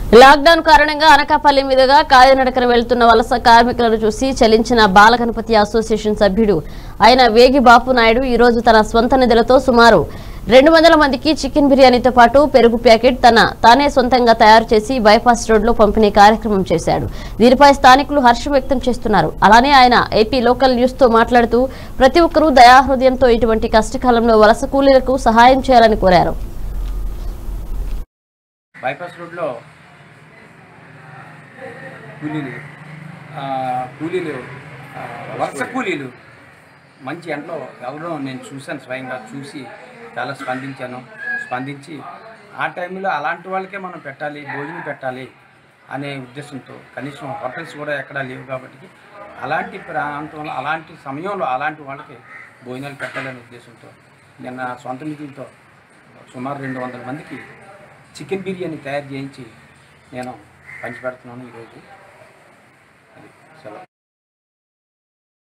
lockdown కారణంగా అనకాపల్లి మీదుగా కాలినడకన వెళ్తున్న వలస కార్మికులను చూసి చలించిన బాలగణపతి అసోసియేషన్ సభ్యుడు అయిన వేగి బాపు నాయుడు ఈ రోజు తన స్వంత నిధులతో సుమారు రెండు వందల మందికి చికెన్ బిర్యానీతో పాటు పెరుగు ప్యాకెట్ తన తానే సొంతంగా తయారు చేసి బైపాస్ రోడ్లో పంపిణీ కార్యక్రమం చేశాడు దీనిపై స్థానికులు హర్షం వ్యక్తం చేస్తున్నారు అలానే ఆయన ఏపీ లోకల్ న్యూస్ తో మాట్లాడుతూ ప్రతి ఒక్కరూ దయాహృదయంతో ఇటువంటి కష్టకాలంలో వలస కూలీలకు సహాయం చేయాలని కోరారు బైపాస్ రోడ్లో కూలీలు ఆ, కూలీలు ఆ, వలస కూలీలు మంచి ఎండలో ఎవరో నేను చూశాను స్వయంగా చూసి చాలా స్పందించాను స్పందించి ఆ టైంలో అలాంటి వాళ్ళకే మనం పెట్టాలి భోజనం పెట్టాలి అనే ఉద్దేశంతో కనీసం హోటల్స్ కూడా ఎక్కడా లేవు కాబట్టి అలాంటి ప్రాంతంలో అలాంటి సమయంలో అలాంటి వాళ్ళకి భోజనాలు పెట్టాలనే ఉద్దేశంతో నిన్న సొంత నిధులతో సుమారు రెండు వందల మందికి చికెన్ బిర్యానీ తయారు చేయించి నేను పంచిపెడుతున్నాను ఈరోజు అది సెలవు